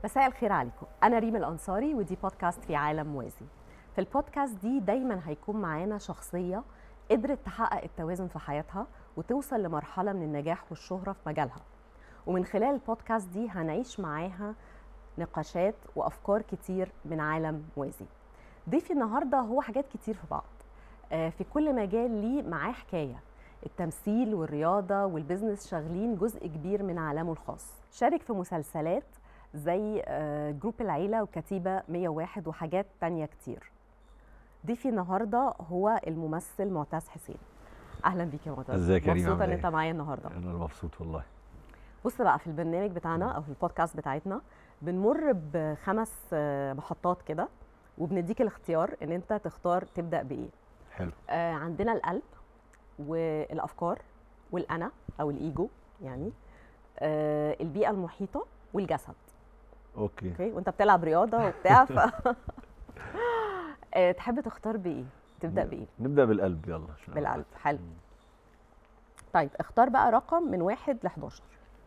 مساء الخير عليكم انا ريم الانصاري ودي بودكاست في عالم موازي في البودكاست دي دايما هيكون معانا شخصيه قدرت تحقق التوازن في حياتها وتوصل لمرحله من النجاح والشهره في مجالها ومن خلال البودكاست دي هنعيش معاها نقاشات وافكار كتير من عالم موازي ضيفي النهارده هو حاجات كتير في بعض آه، في كل مجال ليه معاه حكايه التمثيل والرياضه والبزنس شاغلين جزء كبير من عالمه الخاص شارك في مسلسلات زي آه، جروب العيله وكتيبه 101 وحاجات تانية كتير ضيفي النهارده هو الممثل معتز حسين اهلا بيك يا معتز ازيك يا ريم مبسوطه ان عاملة انت إيه؟ معايا النهارده انا مبسوط والله بص بقى في البرنامج بتاعنا او في البودكاست بتاعتنا بنمر بخمس آه، محطات كده وبنديك الاختيار ان انت تختار تبدا بايه حلو آه، عندنا القلب والافكار والانا او الايجو يعني آه، البيئه المحيطه والجسد اوكي اوكي وانت بتلعب رياضه وبتاع ف آه، تحب تختار بايه تبدا بايه نبدا بالقلب يلا عشان بالقلب حلو مم. طيب اختار بقى رقم من واحد ل 11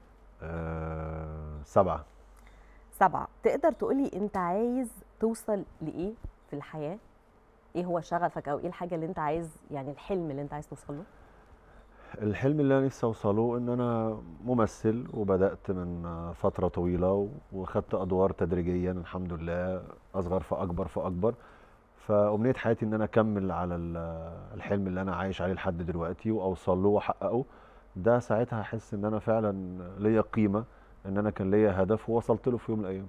آه سبعة سبعة تقدر تقولي انت عايز توصل لايه في الحياه ايه هو شغفك او ايه الحاجه اللي انت عايز يعني الحلم اللي انت عايز توصل له الحلم اللي انا نفسي اوصله ان انا ممثل وبدات من آه، فتره طويله و- واخدت ادوار تدريجيا الحمد لله اصغر فاكبر فاكبر فامنيه حياتي ان انا اكمل على ال- الحلم اللي انا عايش عليه لحد دلوقتي واوصل له واحققه ده ساعتها احس ان انا فعلا ليا قيمه ان انا كان ليا هدف ووصلت له في يوم من الايام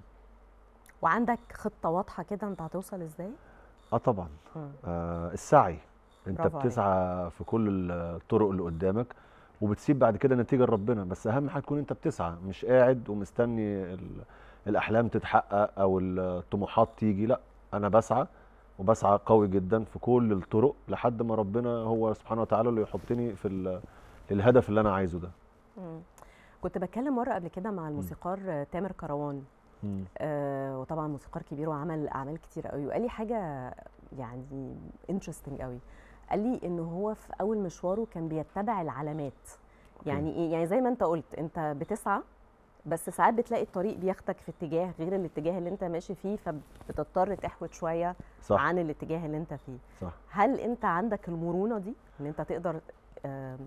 وعندك خطه واضحه كده انت هتوصل ازاي اه طبعا مم. آه السعي انت برافو عليك. بتسعى في كل الطرق اللي قدامك وبتسيب بعد كده نتيجه لربنا بس اهم حاجه تكون انت بتسعى مش قاعد ومستني ال- الاحلام تتحقق او الطموحات تيجي لا انا بسعى وبسعى قوي جدا في كل الطرق لحد ما ربنا هو سبحانه وتعالى اللي يحطني في ال- الهدف اللي انا عايزه ده مم. كنت بتكلم مره قبل كده مع الموسيقار آه، تامر كروان آه وطبعا موسيقار كبير وعمل اعمال كتير قوي وقال لي حاجه يعني انترستنج قوي قال لي ان هو في اول مشواره كان بيتبع العلامات يعني ايه يعني زي ما انت قلت انت بتسعى بس ساعات بتلاقي الطريق بياخدك في اتجاه غير الاتجاه اللي انت ماشي فيه فبتضطر تحوت شويه صح عن الاتجاه اللي انت فيه صح هل انت عندك المرونه دي ان انت تقدر آم،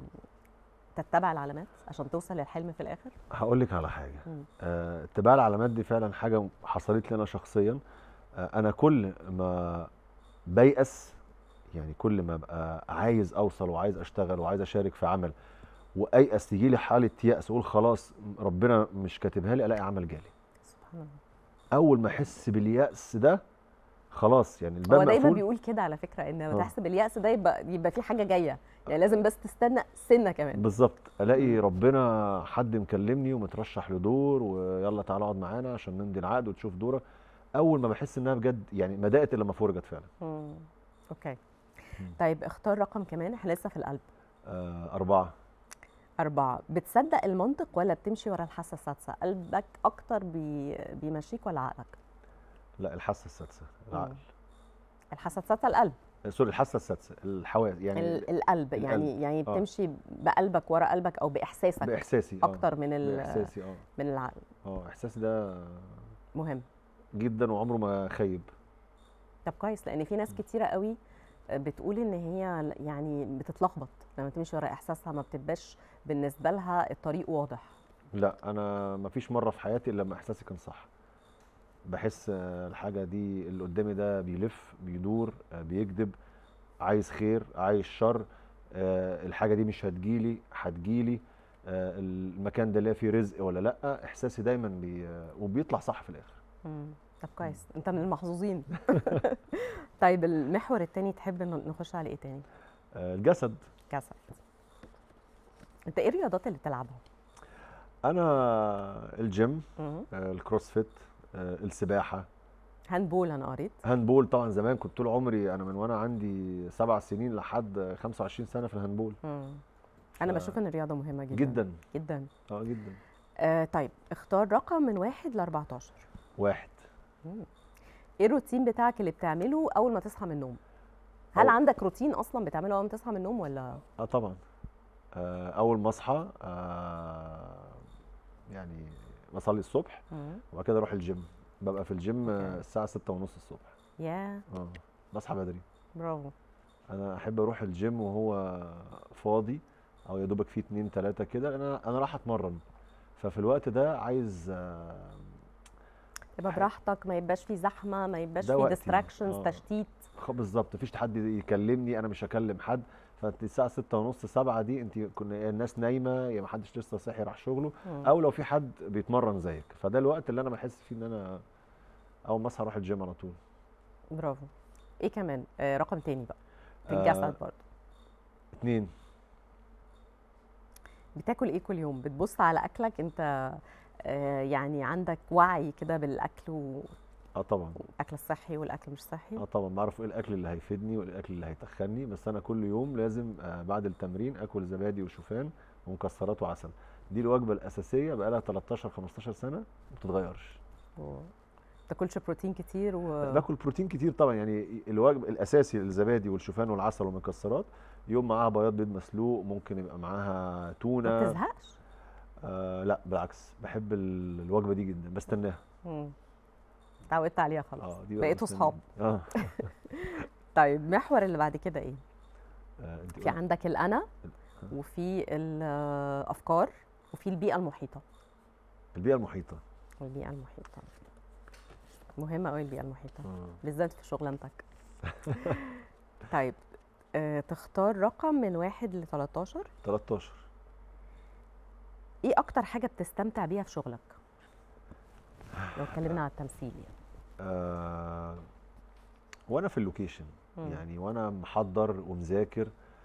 تتبع العلامات عشان توصل للحلم في الاخر هقول لك على حاجه مم. آه، اتباع العلامات دي فعلا حاجه حصلت لي انا شخصيا آه، انا كل ما بيأس يعني كل ما ابقى عايز اوصل وعايز اشتغل وعايز اشارك في عمل وايأس تيجي لي حاله يأس اقول خلاص ربنا مش كاتبها لي الاقي عمل جالي سبحان الله اول ما احس باليأس ده خلاص يعني هو الباب دايما مقفول بيقول كده على فكره ان لما آه. تحسب اليأس ده يبقى يبقى في حاجه جايه يعني لازم بس تستنى سنه كمان بالظبط الاقي ربنا حد مكلمني ومترشح لدور ويلا تعالى اقعد معانا عشان نمضي العقد وتشوف دورك اول ما بحس انها بجد يعني ما دقت الا ما فرجت فعلا مم. اوكي مم. طيب اختار رقم كمان احنا لسه في القلب آه أربعة أربعة بتصدق المنطق ولا بتمشي ورا الحاسة السادسة قلبك أكتر بي... بيمشيك ولا عقلك لا الحاسة السادسة العقل الحاسة السادسة القلب آه، سوري الحاسة السادسة الحواس يعني ال- القلب يعني القلب. يعني آه. بتمشي بقلبك ورا قلبك أو بإحساسك بإحساسي آه، أكتر من ال... بإحساسي اه من العقل اه إحساسي ده مهم جدا وعمره ما خيب طب كويس لان في ناس كتيره قوي بتقول ان هي يعني بتتلخبط لما تمشي ورا احساسها ما بتبقاش بالنسبه لها الطريق واضح لا أنا ما فيش مرة في حياتي إلا لما إحساسي كان صح بحس آه، الحاجة دي اللي قدامي ده بيلف بيدور آه، بيكذب عايز خير عايز شر آه، الحاجة دي مش هتجيلي هتجيلي آه، المكان ده لا فيه رزق ولا لا احساسي دايما بي آه، وبيطلع صح في الاخر مم. طب كويس انت من المحظوظين طيب المحور التاني تحب ن- نخش على ايه تاني آه، الجسد جسد انت ايه الرياضات اللي بتلعبها انا الجيم مم. آه، الكروسفيت آه، السباحه هاندبول انا قريت هاندبول طبعا زمان كنت طول عمري انا من وانا عندي سبع سنين لحد 25 سنه في الهاندبول مم. انا ف- بشوف ان الرياضه مهمه جدا جدا جدا اه جدا آه طيب اختار رقم من واحد ل 14 واحد ايه الروتين بتاعك اللي بتعمله اول ما تصحى من النوم هل أو- عندك روتين اصلا بتعمله اول ما تصحى من النوم ولا اه طبعا آه، اول ما اصحى آه، يعني بصلي الصبح مم. وبعد كده اروح الجيم ببقى في الجيم آه، أوكي. الساعه ستة ونص الصبح يا اه بصحى بدري برافو انا احب اروح الجيم وهو فاضي او يا دوبك فيه اتنين تلاته كده لأن انا انا رايح اتمرن ففي الوقت ده عايز آه، تبقى حلو. براحتك ما يبقاش في زحمه ما يبقاش ده في وقتي. ديستراكشنز آه. تشتيت خ- بالظبط مفيش حد يكلمني انا مش هكلم حد فانت الساعه ستة ونص سبعة دي انت كنا يا الناس نايمه يا محدش لسه صاحي راح شغله مم. او لو في حد بيتمرن زيك فده الوقت اللي انا بحس فيه ان انا اول ما اصحى اروح الجيم على طول برافو ايه كمان آه رقم تاني بقى في آه. الجسد برضه اتنين بتاكل ايه كل يوم بتبص على اكلك انت آه يعني عندك وعي كده بالاكل والاكل اه طبعا الصحي والاكل مش صحي اه طبعا بعرف ايه الاكل اللي هيفيدني وايه الاكل اللي هيتخني بس انا كل يوم لازم آه بعد التمرين اكل زبادي وشوفان ومكسرات وعسل دي الوجبه الاساسيه بقالها 13 15 سنه ما بتتغيرش و... تاكلش بروتين كتير و باكل بروتين كتير طبعا يعني الوجبه الاساسي الزبادي والشوفان والعسل والمكسرات يوم معاها بياض بيض مسلوق ممكن يبقى معاها ما تونه بتزهقش آه لا بالعكس بحب ال- الوجبه دي جدا بستناها مم. اتعودت عليها خلاص اه دي بقى بقيتوا بستناها. صحاب اه طيب المحور اللي بعد كده ايه آه، انت في قلت- عندك الانا وفي الافكار وفي البيئه المحيطه البيئه المحيطه البيئه المحيطه مهمه قوي البيئه المحيطه آه. بالذات في شغلانتك طيب آه، تختار رقم من واحد ل 13 13 ايه اكتر حاجه بتستمتع بيها في شغلك لو اتكلمنا على التمثيل يعني آه وانا في اللوكيشن مم. يعني وانا محضر ومذاكر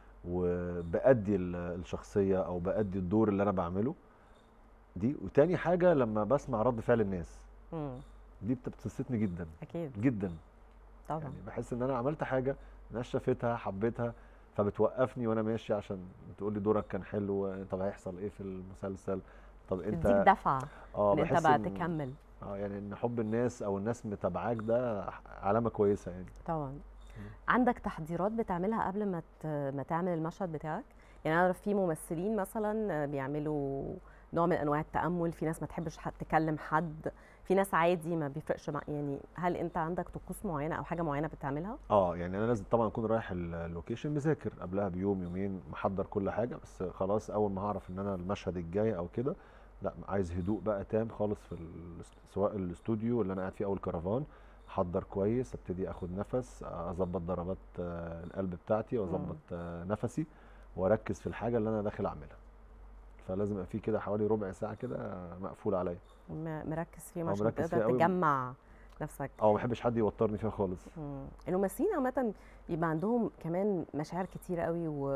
وبأدي ال- الشخصيه او بأدي الدور اللي انا بعمله دي وتاني حاجه لما بسمع رد فعل الناس مم. دي بت- بتبسطني جدا اكيد جدا طبعا يعني بحس ان انا عملت حاجه الناس شافتها حبيتها فبتوقفني وانا ماشي عشان تقول لي دورك كان حلو طب هيحصل ايه في المسلسل طب تديك انت دفعه اه ان انت بحس بقى إن- تكمل اه يعني ان حب الناس او الناس متابعاك ده علامه كويسه يعني طبعا عندك تحضيرات بتعملها قبل ما ت- ما تعمل المشهد بتاعك يعني انا أعرف في ممثلين مثلا بيعملوا نوع من انواع التامل في ناس ما تحبش حد تكلم حد في ناس عادي ما بيفرقش مع يعني هل انت عندك طقوس معينه او حاجه معينه بتعملها اه يعني انا لازم طبعا اكون رايح ال- اللوكيشن مذاكر قبلها بيوم يومين محضر كل حاجه بس خلاص اول ما هعرف ان انا المشهد الجاي او كده لا عايز هدوء بقى تام خالص في ال- سواء الاستوديو اللي انا قاعد فيه او الكرفان احضر كويس ابتدي اخد نفس اظبط ضربات آه، القلب بتاعتي واظبط آه، نفسي واركز في الحاجه اللي انا داخل اعملها فلازم يبقى في كده حوالي ربع ساعه كده آه، مقفول عليا م- مركز فيه آه، عشان مركز فيها تقدر قوي. تجمع نفسك او ما بحبش حد يوترني فيها خالص مم. الممثلين عامة يبقى عندهم كمان مشاعر كتير قوي و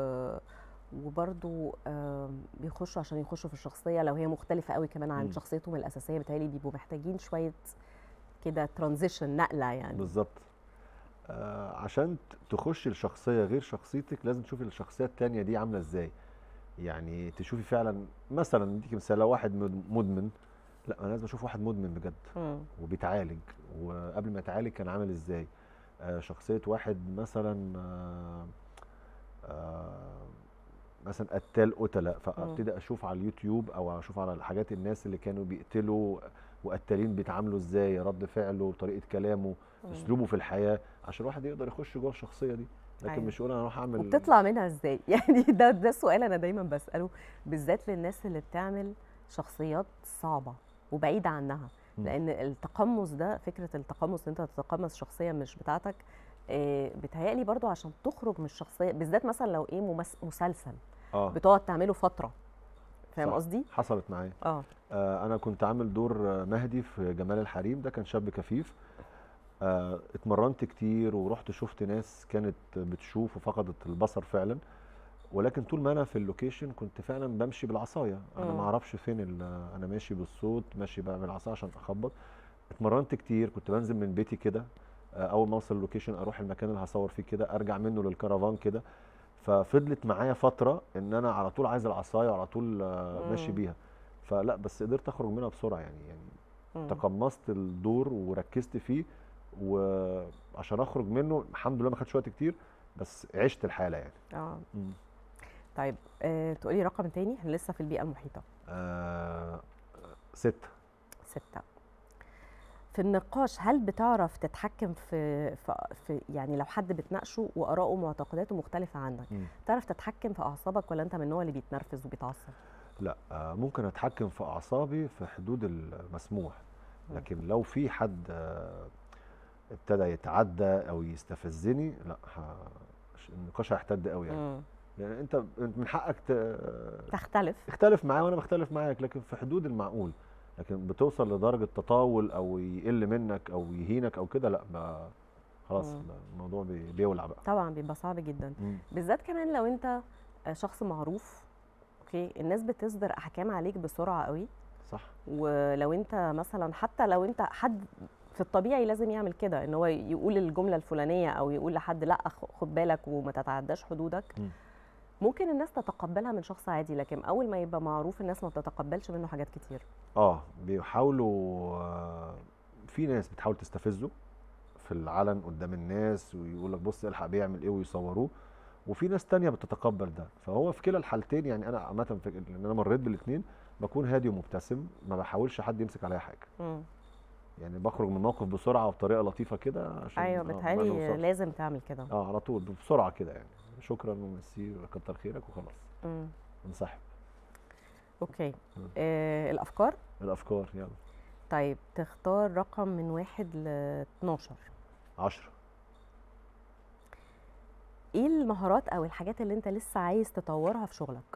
وبرضو آم، بيخشوا عشان يخشوا في الشخصية لو هي مختلفة قوي كمان عن مم. شخصيتهم الأساسية بتهيألي بيبقوا محتاجين شوية كده ترانزيشن نقلة يعني بالظبط آه عشان ت- تخش الشخصية غير شخصيتك لازم تشوفي الشخصية التانية دي عاملة ازاي يعني تشوفي فعلا مثلا نديك مثال لو واحد مد- مدمن لا انا لازم اشوف واحد مدمن بجد مم. وبيتعالج وقبل ما يتعالج كان عامل ازاي آه شخصية واحد مثلا آه آه مثلا قتال قتلة فابتدي اشوف على اليوتيوب او اشوف على الحاجات الناس اللي كانوا بيقتلوا وقتالين بيتعاملوا ازاي رد فعله طريقة كلامه مم. اسلوبه في الحياه عشان الواحد يقدر يخش جوه الشخصيه دي لكن أيوة. مش يقول انا اروح اعمل وبتطلع منها ازاي يعني ده ده السؤال انا دايما بساله بالذات للناس اللي بتعمل شخصيات صعبه وبعيده عنها مم. لان التقمص ده فكره التقمص ان انت تتقمص شخصيه مش بتاعتك آه، بتهيألي برضو عشان تخرج من الشخصيه بالذات مثلا لو ايه ممس- مسلسل اه بتقعد تعمله فتره فاهم صح. قصدي حصلت معايا اه آه انا كنت عامل دور آه، مهدي في جمال الحريم ده كان شاب كفيف آه اتمرنت كتير ورحت شفت ناس كانت بتشوف وفقدت البصر فعلا ولكن طول ما انا في اللوكيشن كنت فعلا بمشي بالعصايه انا مم. ما اعرفش فين ال- انا ماشي بالصوت ماشي بقى بالعصايه عشان اخبط اتمرنت كتير كنت بنزل من بيتي كده آه، اول ما اوصل اللوكيشن اروح المكان اللي هصور فيه كده ارجع منه للكرفان كده ففضلت معايا فتره ان انا على طول عايز العصايه وعلى طول آه، ماشي مم. بيها فلا بس قدرت اخرج منها بسرعه يعني يعني مم. تقمصت الدور وركزت فيه وعشان اخرج منه الحمد لله ما خدش وقت كتير بس عشت الحاله يعني اه مم. طيب آه تقولي رقم تاني احنا لسه في البيئه المحيطه آه ستة ستة في النقاش هل بتعرف تتحكم في, في, في يعني لو حد بتناقشه وآراءه ومعتقداته مختلفة عنك مم. تعرف تتحكم في أعصابك ولا أنت من النوع اللي بيتنرفز وبيتعصب؟ لا آه، ممكن اتحكم في اعصابي في حدود المسموح مم. لكن لو في حد آه، ابتدى يتعدى او يستفزني لا ه- النقاش هيحتد قوي يعني مم. لان انت أنت من حقك ت- تختلف تختلف معايا وانا بختلف معاك لكن في حدود المعقول لكن بتوصل لدرجه تطاول او يقل منك او يهينك او كده لا ما خلاص مم. الموضوع بي- بيولع بقى طبعا بيبقى صعب جدا مم. بالذات كمان لو انت شخص معروف اوكي الناس بتصدر احكام عليك بسرعه قوي صح ولو انت مثلا حتى لو انت حد في الطبيعي لازم يعمل كده ان هو يقول الجمله الفلانيه او يقول لحد لا خ- خد بالك وما تتعداش حدودك مم. ممكن الناس تتقبلها من شخص عادي لكن اول ما يبقى معروف الناس ما بتتقبلش منه حاجات كتير اه بيحاولوا آه، في ناس بتحاول تستفزه في العلن قدام الناس ويقول لك بص الحق بيعمل ايه ويصوروه وفي ناس تانية بتتقبل ده فهو في كلا الحالتين يعني انا عامه في ان انا مريت بالاثنين بكون هادي ومبتسم ما بحاولش حد يمسك عليا حاجه مم. يعني بخرج من الموقف بسرعه وبطريقه لطيفه كده عشان ايوه آه، ما بتهيألي نوصلش. لازم تعمل كده اه على طول بسرعه كده يعني شكرا وميرسي كتر خيرك وخلاص مم. انسحب اوكي مم. آه الافكار الافكار يلا طيب تختار رقم من واحد ل 12 10 ايه المهارات او الحاجات اللي انت لسه عايز تطورها في شغلك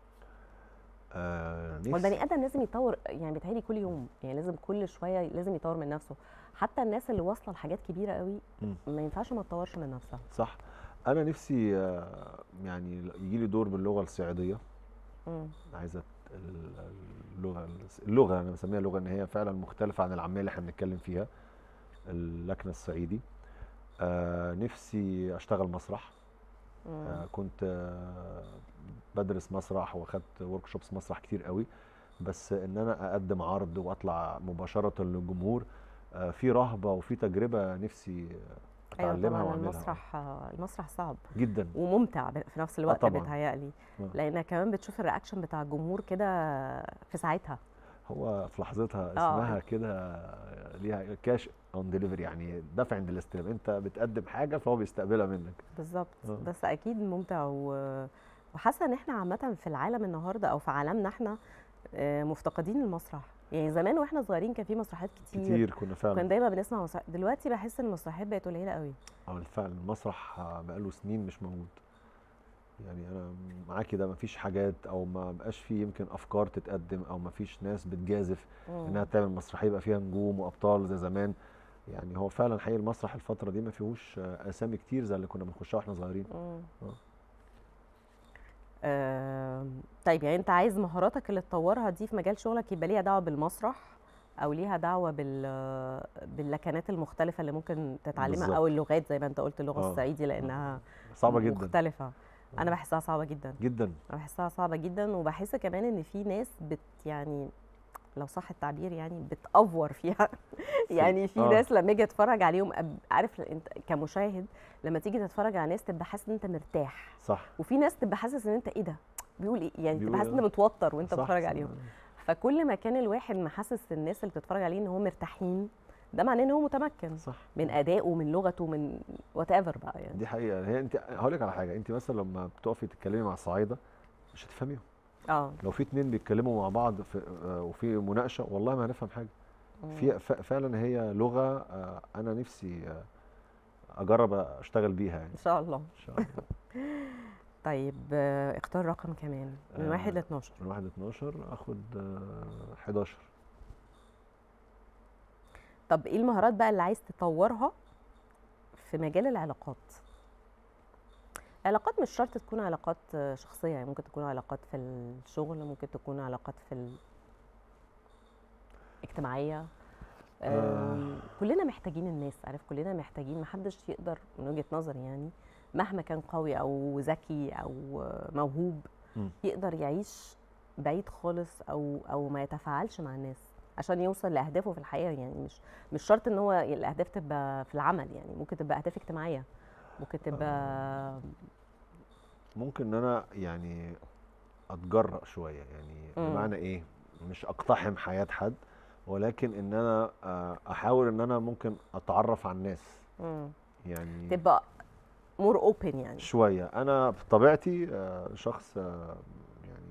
آه هو نفسي البني ادم لازم يطور يعني بيتهيألي كل يوم يعني لازم كل شويه لازم يطور من نفسه حتى الناس اللي واصله لحاجات كبيره قوي مم. ما ينفعش ما تطورش من نفسها صح انا نفسي آه، يعني يجي لي دور باللغه الصعيديه مم. عايزه ال- اللغه اللغه انا بسميها لغه ان هي فعلا مختلفه عن العاميه اللي احنا بنتكلم فيها اللكنه الصعيدي آه نفسي اشتغل مسرح مم. آه كنت آه بدرس مسرح واخدت ورك شوبس مسرح كتير قوي بس ان انا اقدم عرض واطلع مباشره للجمهور آه في رهبه وفي تجربه نفسي ايوه اتعلمها طبعا واعملها المسرح المسرح صعب جدا وممتع ب- في نفس الوقت طبعاً. بيتهيألي آه. لان كمان بتشوف الرياكشن بتاع الجمهور كده في ساعتها هو في لحظتها آه. اسمها كده ليها كاش اون ديليفري يعني دفع عند الاستلام انت بتقدم حاجه فهو بيستقبلها منك بالظبط آه. بس اكيد ممتع و... وحاسه ان احنا عامه في العالم النهارده او في عالمنا احنا آه، مفتقدين المسرح يعني زمان واحنا صغيرين كان في مسرحيات كتير, كتير كنا كان فعلا دايما بنسمع مسرح دلوقتي بحس ان المسرحيات بقت قليله قوي اه بالفعل المسرح بقاله سنين مش موجود يعني انا معاكي ده مفيش حاجات او ما بقاش فيه يمكن افكار تتقدم او مفيش ناس بتجازف مم. انها تعمل مسرحيه يبقى فيها نجوم وابطال زي زمان يعني هو فعلا حقيقي المسرح الفتره دي ما فيهوش آه، اسامي كتير زي اللي كنا بنخشها واحنا صغيرين مم. آه. آم، طيب يعني انت عايز مهاراتك اللي تطورها دي في مجال شغلك يبقى ليها دعوه بالمسرح او ليها دعوه بال باللكنات المختلفه اللي ممكن تتعلمها بالظبط. او اللغات زي ما انت قلت اللغه آه. الصعيدي لانها صعبه جدا مختلفه انا آه. بحسها صعبه جدا جدا انا بحسها صعبه جدا وبحس كمان ان في ناس بت يعني لو صح التعبير يعني بتأفور فيها يعني في آه. ناس لما اجي اتفرج عليهم أب- عارف انت كمشاهد لما تيجي تتفرج على ناس تبقى حاسس ان انت مرتاح صح وفي ناس تبقى حاسس ان انت ايه ده بيقول ايه يعني بيقول تبقى حاسس ان إيه؟ انت متوتر وانت صح، بتتفرج صح. عليهم فكل ما كان الواحد محسس الناس اللي بتتفرج عليه ان هو مرتاحين ده معناه ان هو متمكن صح من ادائه من لغته من وات ايفر بقى يعني دي حقيقه هي انت هقول لك على حاجه انت مثلا لما بتقفي تتكلمي مع الصعايده مش هتفهميهم اه لو في اتنين بيتكلموا مع بعض في آه، وفي مناقشه والله ما هنفهم حاجه في ف- فعلا هي لغه آه، انا نفسي آه، اجرب اشتغل بيها يعني ان شاء الله ان شاء الله طيب آه، اختار رقم كمان من آه، واحد ل 12 من 1 ل 12 اخد آه، 11 طب ايه المهارات بقى اللي عايز تطورها في مجال العلاقات علاقات مش شرط تكون علاقات آه، شخصية يعني ممكن تكون علاقات في الشغل ممكن تكون علاقات في ال... اجتماعية آه. آم، كلنا محتاجين الناس عارف كلنا محتاجين محدش يقدر من وجهة نظري يعني مهما كان قوي او ذكي او آه، موهوب مم. يقدر يعيش بعيد خالص او او ما يتفاعلش مع الناس عشان يوصل لاهدافه في الحياه يعني مش مش شرط ان هو الاهداف تبقى في العمل يعني ممكن تبقى اهداف اجتماعيه ممكن تبقى ممكن ان انا يعني اتجرأ شويه يعني مم. بمعنى ايه مش اقتحم حياه حد ولكن ان انا آه، احاول ان انا ممكن اتعرف على الناس مم. يعني تبقى مور اوبن يعني شويه انا بطبيعتي آه، شخص آه، يعني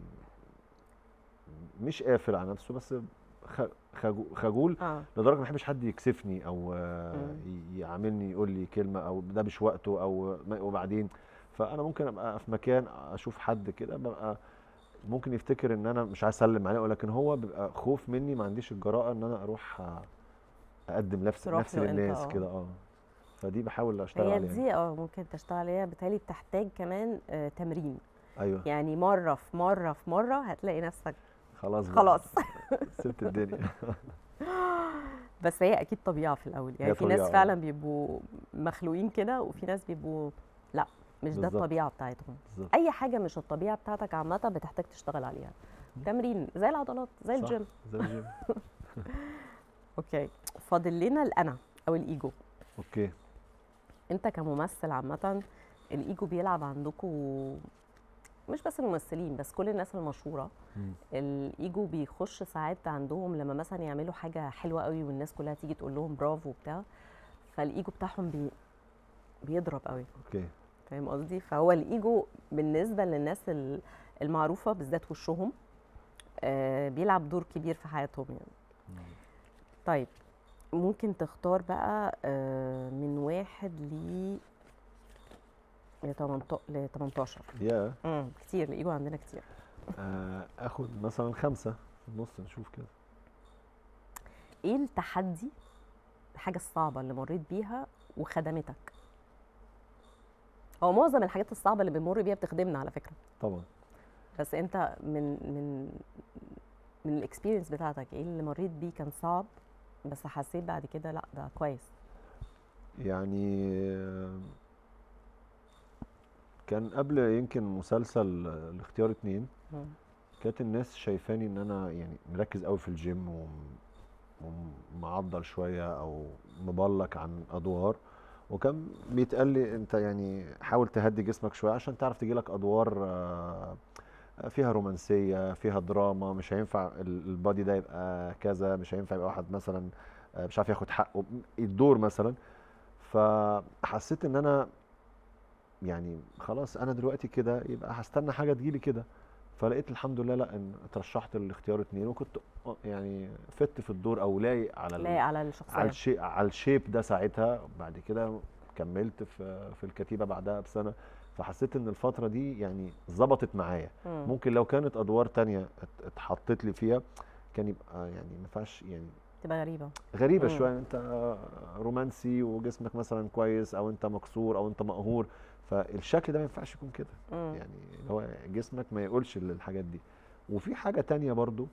مش قافل على نفسه بس خ- خجو- خجول اه لدرجه ما بحبش حد يكسفني او آه، مم. ي- يعاملني يقول لي كلمه او ده مش وقته او ما- وبعدين فانا ممكن ابقى في مكان اشوف حد كده ببقى ممكن يفتكر ان انا مش عايز اسلم عليه ولكن هو بيبقى خوف مني ما عنديش الجراءه ان انا اروح آه، اقدم نفسي تروح نفسي له أنت، للناس آه. كده اه فدي بحاول اشتغل هي عليها دي اه ممكن تشتغل عليها بالتالي بتحتاج كمان آه تمرين ايوه يعني مره في مره في مره هتلاقي نفسك خلاص بقى. خلاص سبت الدنيا بس هي اكيد طبيعه في الاول يعني هي في ناس طبيعة، آه. فعلا بيبقوا مخلوقين كده وفي ناس بيبقوا لا مش ده بالظبط. الطبيعه بتاعتهم بالظبط اي حاجه مش الطبيعه بتاعتك عامه بتحتاج تشتغل عليها تمرين زي العضلات زي صح. الجيم زي الجيم اوكي فاضل لنا الانا او الايجو اوكي انت كممثل عامه الايجو بيلعب عندكم مش بس الممثلين بس كل الناس المشهوره مم. الايجو بيخش ساعات عندهم لما مثلا يعملوا حاجه حلوه قوي والناس كلها تيجي تقول لهم برافو وبتاع فالايجو بتاعهم بي بيضرب قوي اوكي فاهم قصدي فهو الايجو بالنسبه للناس ال- المعروفه بالذات وشهم آه بيلعب دور كبير في حياتهم يعني طيب ممكن تختار بقى آه من واحد ل ل 18 يا امم كتير الايجو عندنا كتير آه، اخد مثلا خمسة في النص نشوف كده ايه التحدي الحاجه الصعبه اللي مريت بيها وخدمتك هو معظم الحاجات الصعبه اللي بنمر بيها بتخدمنا على فكره طبعا بس انت من من من الاكسبيرينس بتاعتك ايه اللي مريت بيه كان صعب بس حسيت بعد كده لا ده كويس يعني آه، كان قبل يمكن مسلسل آه، الاختيار اتنين مم. كانت الناس شايفاني ان انا يعني مركز قوي في الجيم وم- ومعضل شويه او مبلك عن ادوار وكان بيتقال لي انت يعني حاول تهدي جسمك شويه عشان تعرف تجيلك ادوار آه، فيها رومانسيه فيها دراما مش هينفع ال- البادي ده يبقى كذا مش هينفع يبقى واحد مثلا آه، مش عارف ياخد حقه الدور مثلا فحسيت ان انا يعني خلاص انا دلوقتي كده يبقى هستنى حاجه تجيلي كده فلقيت الحمد لله لا ان اترشحت للاختيار اتنين وكنت آه يعني فت في الدور او لايق على ال- لايق على على الشخصيه الشيء على الشيب ده ساعتها بعد كده كملت في في الكتيبه بعدها بسنه فحسيت ان الفتره دي يعني ظبطت معايا مم. ممكن لو كانت ادوار تانية ات- اتحطت لي فيها كان يبقى يعني ما ينفعش يعني تبقى غريبه غريبه مم. شويه انت رومانسي وجسمك مثلا كويس او انت مكسور او انت مقهور فالشكل ده ما ينفعش يكون كده مم. يعني اللي هو جسمك ما يقولش الحاجات دي وفي حاجه تانية برضو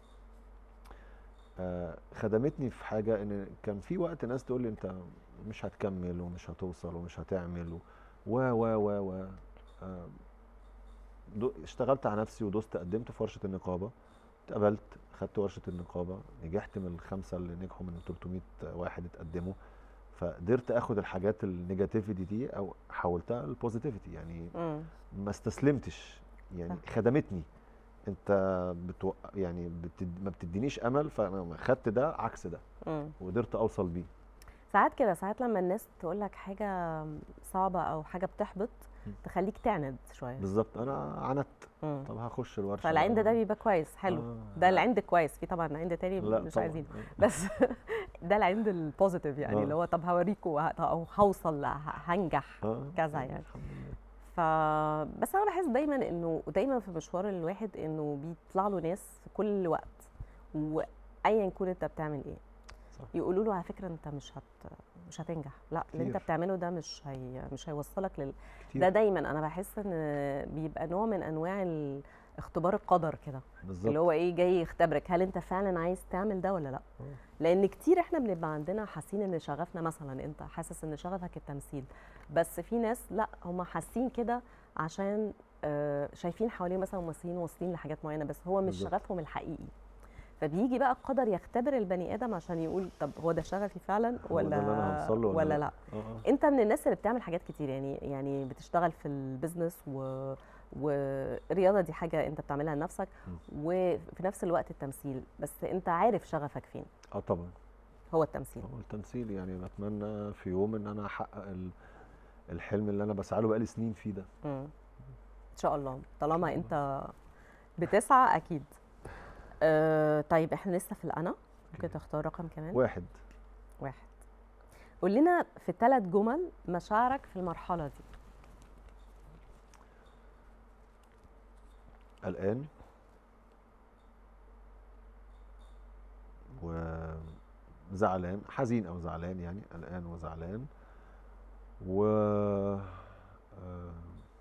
آه، خدمتني في حاجه ان كان في وقت ناس تقول لي انت مش هتكمل ومش هتوصل ومش هتعمل و و و و آه، دو- اشتغلت على نفسي ودوست قدمت في ورشه النقابه اتقبلت خدت ورشه النقابه نجحت من الخمسه اللي نجحوا من 300 واحد اتقدموا فقدرت اخد الحاجات النيجاتيفيتي دي او حولتها للبوزيتيفيتي يعني مم. ما استسلمتش يعني صح. خدمتني انت بتو... يعني بتد... ما بتدينيش امل فانا خدت ده عكس ده مم. وقدرت اوصل بيه ساعات كده ساعات لما الناس تقول لك حاجه صعبه او حاجه بتحبط مم. تخليك تعند شويه بالظبط انا عندت مم. طب هخش الورشه فالعند بقى. ده بيبقى كويس حلو آه. ده العند كويس في طبعا عند تاني لا مش طبعاً. عايزين بس ده العند البوزيتيف يعني آه. اللي هو طب هوريكم وه- او هوصل ه- هنجح آه. كذا آه، يعني. الحمد لله ف بس انا بحس دايما انه دايما في مشوار الواحد انه بيطلع له ناس في كل وقت وايا يكون انت بتعمل ايه صح. يقولوا له على فكره انت مش هت مش هتنجح لا اللي انت كتير. بتعمله ده مش هي مش هيوصلك لل كتير ده دايما انا بحس ان بيبقى نوع من انواع ال- اختبار القدر كده اللي بالظبط هو ايه جاي يختبرك هل انت فعلا عايز تعمل ده ولا لا آه. لان كتير احنا بنبقى عندنا حاسين ان شغفنا مثلا انت حاسس ان شغفك التمثيل بس في ناس لا هم حاسين كده عشان آه، شايفين حواليهم مثلا ممثلين واصلين لحاجات معينه بس هو مش بالظبط. شغفهم الحقيقي فبيجي بقى القدر يختبر البني ادم عشان يقول طب هو ده شغفي فعلا هو ده ولا اللي أنا هوصل له ولا ولا لا؟ لا آه، آه. انت من الناس اللي بتعمل حاجات كتير يعني يعني بتشتغل في البيزنس و والرياضه دي حاجه انت بتعملها لنفسك م. وفي نفس الوقت التمثيل بس انت عارف شغفك فين اه طبعا هو التمثيل هو التمثيل يعني بتمنى في يوم ان انا احقق ال- الحلم اللي انا بسعى له بقالي سنين فيه ده مم. ان شاء الله طالما انت بتسعى اكيد أه طيب احنا لسه في الانا ممكن أوكي. تختار رقم كمان واحد واحد قول لنا في ثلاث جمل مشاعرك في المرحله دي قلقان وزعلان حزين او زعلان يعني قلقان وزعلان و آه،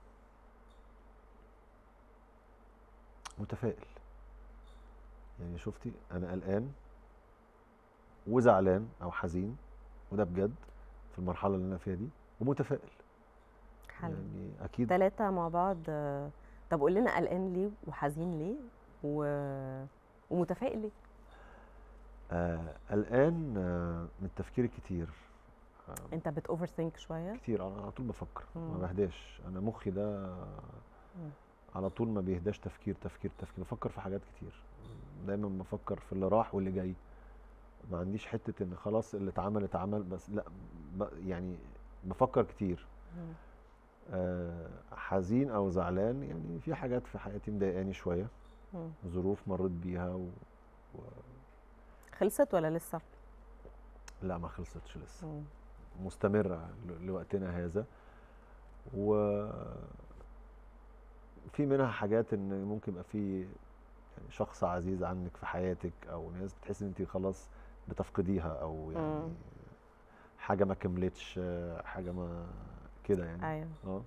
متفائل يعني شفتي انا قلقان وزعلان او حزين وده بجد في المرحله اللي انا فيها دي ومتفائل حلو يعني اكيد ثلاثه مع بعض آه، طب قول لنا قلقان ليه وحزين ليه و... ومتفائل ليه آه، قلقان آه، من التفكير الكتير آه، انت بت اوفر ثينك شويه كتير انا على طول بفكر ما مم. بهداش انا مخي ده مم. على طول ما بيهداش تفكير تفكير تفكير بفكر في حاجات كتير دايما بفكر في اللي راح واللي جاي ما عنديش حتة ان خلاص اللي اتعمل اتعمل بس لا ب يعني بفكر كتير مم. آه، حزين او زعلان يعني في حاجات في حياتي مضايقاني شوية مم. ظروف مريت بيها و... و... خلصت ولا لسه لا ما خلصتش لسه مم. مستمرة ل- لوقتنا هذا و في منها حاجات ان ممكن يبقى في يعني شخص عزيز عنك في حياتك او ناس بتحس ان انت خلاص بتفقديها او يعني مم. حاجة ما كملتش حاجة ما كده يعني ايوه اه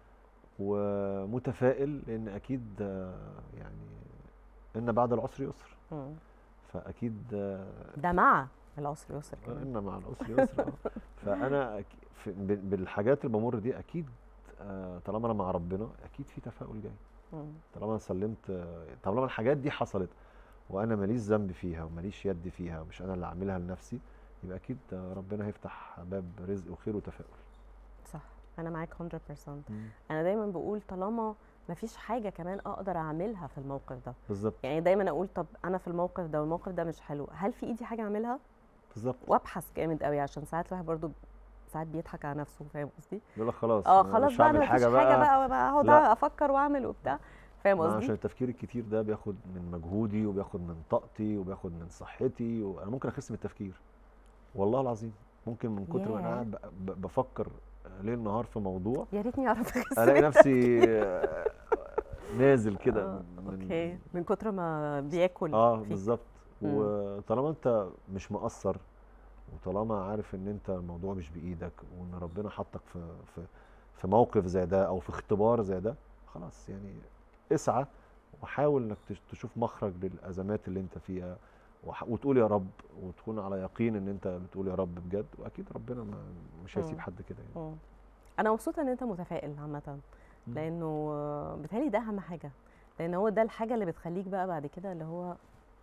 ومتفائل لان اكيد آه، يعني ان بعد العسر يسر مم. فاكيد آه، ده مع العسر يسر آه، كمان ان مع العسر يسر آه. فانا أك- في- ب- بالحاجات اللي بمر دي اكيد آه، طالما انا مع ربنا اكيد في تفاؤل جاي مم. طالما انا سلمت آه، طالما الحاجات دي حصلت وانا ماليش ذنب فيها وماليش يد فيها ومش انا اللي عاملها لنفسي يبقى اكيد آه، ربنا هيفتح باب رزق وخير وتفاؤل صح انا معاك 100% انا دايما بقول طالما مفيش حاجه كمان اقدر اعملها في الموقف ده بالظبط يعني دايما اقول طب انا في الموقف ده والموقف ده مش حلو هل في ايدي حاجه اعملها بالظبط وابحث جامد قوي عشان ساعات الواحد برضو ساعات بيضحك على نفسه فاهم قصدي يقول لك خلاص اه أنا خلاص مش بقى هعمل انا مفيش حاجه بقى, بقى اقعد لا. افكر واعمل وبتاع فاهم ما عشان قصدي التفكير الكتير ده بياخد من مجهودي وبياخد من طاقتي وبياخد من صحتي وانا ممكن اخس من التفكير والله العظيم ممكن من كتر ما انا ياه. قاعد ب- ب- بفكر ليل نهار في موضوع يا ريتني اعرف اخس الاقي من نفسي آه، نازل كده آه، من اوكي من كتر ما بياكل اه فيك. بالظبط مم. وطالما انت مش مقصر وطالما عارف ان انت الموضوع مش بايدك وان ربنا حطك في في في موقف زي ده او في اختبار زي ده خلاص يعني اسعى وحاول انك تش- تشوف مخرج للازمات اللي انت فيها وح- وتقول يا رب وتكون على يقين ان انت بتقول يا رب بجد واكيد ربنا ما مش هيسيب مم. حد كده يعني مم. انا مبسوطه ان انت متفائل عامه مم. لانه آه، بيتهيألي ده اهم حاجه لان هو ده الحاجه اللي بتخليك بقى بعد كده اللي هو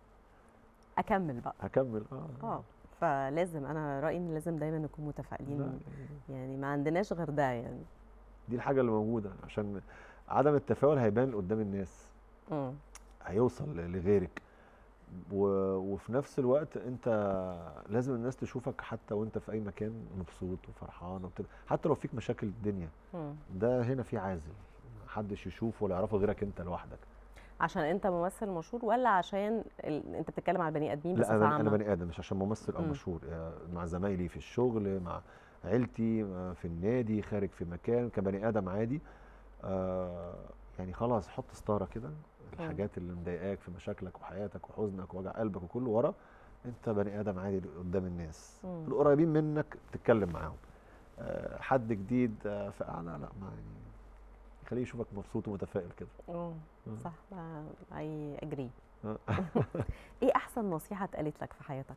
اكمل بقى هكمل اه اه فلازم انا رايي ان لازم دايما نكون لا، متفائلين يعني يعني ما عندناش غير ده يعني دي الحاجه اللي موجوده عشان عدم التفاؤل هيبان قدام الناس مم. هيوصل ل- لغيرك و... وفي نفس الوقت انت لازم الناس تشوفك حتى وانت في اي مكان مبسوط وفرحان وبتاع حتى لو فيك مشاكل الدنيا مم. ده هنا في عازل محدش يشوفه ولا يعرفه غيرك انت لوحدك عشان انت ممثل مشهور ولا عشان ال... انت بتتكلم على البني ادمين لا بصفه انا انا عامه بني ادم مش عشان ممثل او مم. مشهور آه، مع زمايلي في الشغل مع عيلتي آه، في النادي خارج في مكان كبني ادم عادي آه، يعني خلاص حط ستاره كده الحاجات اللي مضايقاك في مشاكلك وحياتك وحزنك ووجع قلبك وكله ورا انت بني ادم عادي قدام الناس مم. القريبين منك تتكلم معاهم آه، حد جديد آه، فاعلى لا ما يعني خليه يشوفك مبسوط ومتفائل كده مم. مم. صح اي اجري آه. ايه احسن نصيحه اتقالت لك في حياتك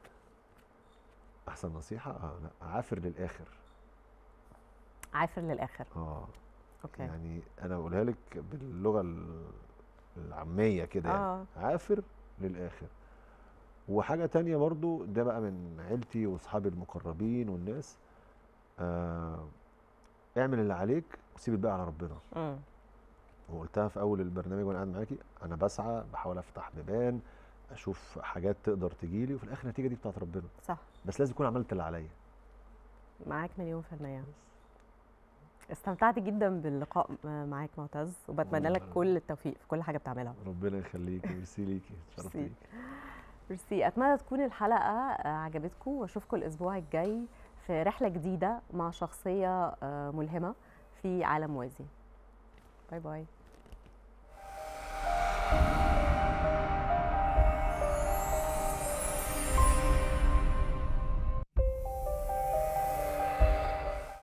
احسن نصيحه اه لا عافر للاخر عافر للاخر اه اوكي يعني انا بقولها لك باللغه ال- العاميه كده يعني اه عافر للاخر وحاجه تانية برضو ده بقى من عيلتي واصحابي المقربين والناس آه اعمل اللي عليك وسيب الباقي على ربنا مم. وقلتها في اول البرنامج وانا قاعد معاكي انا بسعى بحاول افتح بيبان اشوف حاجات تقدر تجيلي وفي الاخر النتيجه دي بتاعت ربنا صح بس لازم اكون عملت اللي عليا معاك مليون في المية استمتعت جدا باللقاء معاك معتز وبتمنى لك والله. كل التوفيق في كل حاجة بتعملها ربنا يخليكي ميرسي ليكي اتشرفت ميرسي. بيكي ميرسي اتمنى تكون الحلقة آه، عجبتكم واشوفكم الاسبوع الجاي في رحلة جديدة مع شخصية آه، ملهمة في عالم موازي باي باي